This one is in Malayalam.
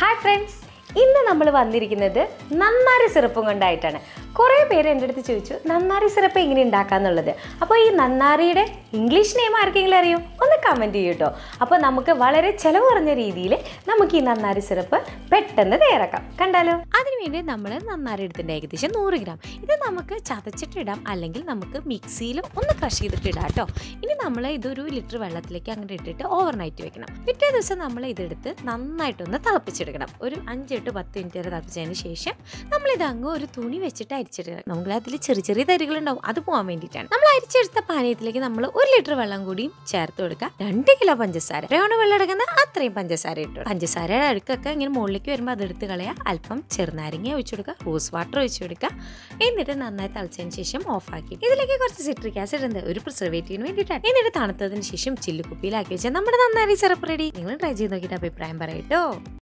ഹായ് ഫ്രണ്ട്സ് ഇന്ന് നമ്മൾ വന്നിരിക്കുന്നത് നന്നാരി സിറപ്പും കൊണ്ടായിട്ടാണ് കുറേ പേര് എൻ്റെ അടുത്ത് ചോദിച്ചു നന്നാരി സിറപ്പ് എങ്ങനെ ഉണ്ടാക്കാന്നുള്ളത് അപ്പോൾ ഈ നന്നാരിയുടെ ഇംഗ്ലീഷ് നെയിം ആർക്കെങ്കിലും അറിയോ ഒന്ന് കമൻറ്റ് ചെയ്യൂ കേട്ടോ അപ്പോൾ നമുക്ക് വളരെ ചിലവ് കുറഞ്ഞ രീതിയിൽ നമുക്ക് ഈ നന്നാരി സിറപ്പ് പെട്ടെന്ന് തയ്യാറാക്കാം കണ്ടാലോ അതിനുവേണ്ടി നമ്മൾ നന്നാരി എടുത്തിട്ടുണ്ട് ഏകദേശം നൂറ് ഗ്രാം ഇത് നമുക്ക് ചതച്ചിട്ടിടാം അല്ലെങ്കിൽ നമുക്ക് മിക്സിയിൽ ഒന്ന് ക്രഷ് ചെയ്തിട്ട് ഇടാം കേട്ടോ ഇനി നമ്മൾ ഇതൊരു ലിറ്റർ വെള്ളത്തിലേക്ക് അങ്ങനെ ഇട്ടിട്ട് ഓവർനൈറ്റ് വെക്കണം പിറ്റേ ദിവസം നമ്മൾ ഇതെടുത്ത് നന്നായിട്ടൊന്ന് തിളപ്പിച്ചെടുക്കണം ഒരു അഞ്ച് എട്ട് പത്ത് മിനിറ്റ് വരെ തിളപ്പിച്ചതിന് ശേഷം നമ്മൾ ഇത് അങ്ങ് ഒരു തുണി വെച്ചിട്ട് അരിച്ചെടുക്കണം നമ്മൾ അതിൽ ചെറിയ ചെറിയ തരികൾ ഉണ്ടാവും അത് പോകാൻ വേണ്ടിയിട്ടാണ് നമ്മൾ അരിച്ചെടുത്ത പാനീയത്തിലേക്ക് നമ്മൾ ഒരു ലിറ്റർ വെള്ളം കൂടിയും ചേർത്ത് കൊടുക്കുക രണ്ട് കിലോ പഞ്ചസാര എത്രയാണ് വെള്ളം എടുക്കുന്നത് അത്രയും പഞ്ചസാര ഇട്ടു പഞ്ചസാരയുടെ അടുക്കൊക്കെ ഇങ്ങനെ മുകളിലേക്ക് വരുമ്പോൾ അതെടുത്ത് കളയുക അല്പം ചെറുനാരങ്ങ ഒഴിച്ചു കൊടുക്കുക റോസ് വാട്ടർ ഒഴിച്ചു കൊടുക്കുക എന്നിട്ട് നന്നായി തിളച്ചതിന് ശേഷം ഓഫാക്കി ഇതിലേക്ക് കുറച്ച് സിട്രിക് ആസിഡ് ഇടുന്നത് ഒരു പ്രിസർവേറ്റീവിന് വേണ്ടിയിട്ടാണ് എന്നിട്ട് തണുത്തതിന് ശേഷം ചില്ലുകുപ്പിയിലാക്കി വെച്ചാൽ നമ്മുടെ നന്നായി സിറപ്പ് റെഡി നിങ്ങൾ ട്രൈ ചെയ്ത് നോക്കിയിട്ട് അഭിപ്രായം പറയട്ടോ